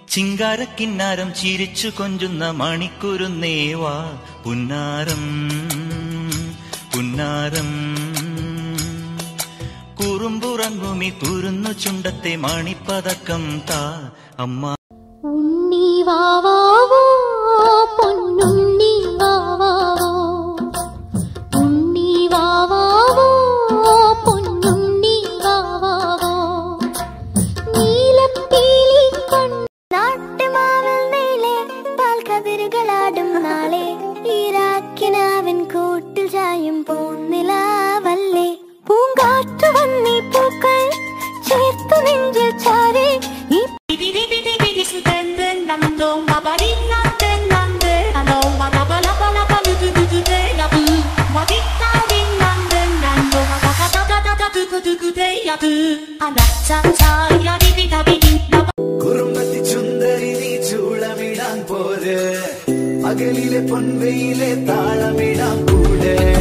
ചിങ്കാരക്കിന്നാരം ചിരിച്ചു കൊഞ്ചുന്ന മണിക്കുരുന്നേവാ പുന്നാരം പുന്നാരം കുറുമ്പുറങ്ങുമി കുരുന്നു ചുണ്ടത്തെ മണിപ്പതക്കം താ അമ്മ ഉണ്ണി വാവാവോ പൊന്നുണ്ണി വാവാവോ ഉണ്ണി വാവാവോ പൊന്നുണ്ണി വാവാവോ നീലപ്പീലി നാട്ടുമാവിൽ നീളെ പാൽക്കതിരുകളാടും നാളെ ഈരാക്കിനാവിൻ കൂട്ടിൽ ചായും പൂന്നിലാവല്ലേ പൂങ്കാറ്റു വന്നീ പൂക്കൾ ചേർത്തു നെഞ്ചിൽ ചാരേ ഈ കുറുമ്പത്തി ചുന്ദരി നീ ചൂളമിടാൻ പോര് പകലിലെ പൊൻവെയിലെ താളമിടാൻ കൂടെ